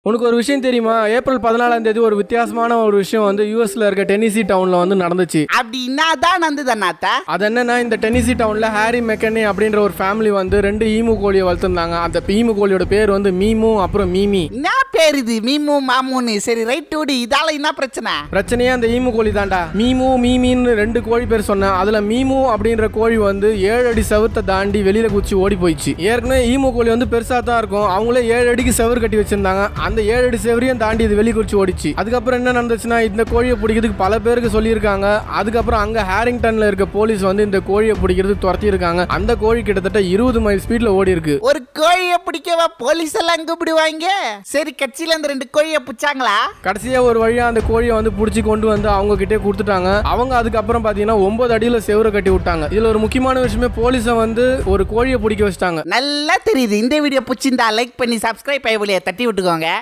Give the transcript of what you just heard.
உனக்கு ஒரு விஷயம் தெரியுமா ஏப்ரல் பதினாலாம் தேதி ஒரு வித்தியாசமான ஒரு விஷயம் வந்து யூஎஸ்ல இருக்க டென்னிசி டவுன்ல வந்து நடந்துச்சு அப்படி என்னதான் நந்தது அண்ணாத்தா அது என்னன்னா இந்த டென்னிசி டவுன்ல ஹாரி மெக்கனி அப்படின்ற ஒரு ஃபேமிலி வந்து ரெண்டு ஈமு கோழியை வளர்த்துருந்தாங்க அந்த ஈமு கோழியோட பேர் வந்து மீமு அப்புறம் மீமி என்ன பேர் இது மீமு மாமுன்னு சரி ரைட் விடு இதால என்ன பிரச்சனை பிரச்சனையே அந்த ஈமு கோழி தான்டா மீமு மீமின்னு ரெண்டு கோழி பேர் சொன்னேன் அதுல மீமு அப்படின்ற கோழி வந்து ஏழு அடி செவத்தை தாண்டி வெளியில குச்சி ஓடி போயிடுச்சு ஏற்கனவே ஈமு கோழி வந்து பெருசா தான் இருக்கும் அவங்களே ஏழு அடிக்கு செவர் கட்டி வச்சிருந்தாங்க அந்த ஏழு அடி செவரையும் தாண்டி இது வெளியே குச்சி ஓடிச்சு அதுக்கப்புறம் என்ன நடந்துச்சுன்னா இந்த கோழியை பிடிக்கிறதுக்கு பல பேருக்கு சொல்லியிருக்காங்க அதுக்கப்புறம் அங்க ஹேரிங்டன்ல இருக்க போலீஸ் வந்து இந்த கோழியை பிடிக்கிறதுக்கு துரத்தி இருக்காங்க அந்த கோழி கிட்டத்தட்ட இருபது மைல் ஸ்பீட்ல ஓடி இருக்கு ஒரு கோழியை பிடிக்கவா போலீஸ் எல்லாம் கூப்பிடுவாங்க சரி கட்சியில அந்த ரெண்டு கோழியை பிடிச்சாங்களா கடைசியா ஒரு வழியா அந்த கோழியை வந்து பிடிச்சி கொண்டு வந்து அவங்க கிட்டே கொடுத்துட்டாங்க அவங்க அதுக்கப்புறம் பாத்தீங்கன்னா ஒன்பது அடியில செவரை கட்டி விட்டாங்க இதுல ஒரு முக்கியமான விஷயமே போலீஸை வந்து ஒரு கோழியை பிடிக்க வச்சிட்டாங்க நல்லா தெரியுது இந்த வீடியோ பிடிச்சிருந்தா லைக் பண்ணி சப்ஸ்கிரைப் ஐவலியை தட்டி விட்டுக்கோங்க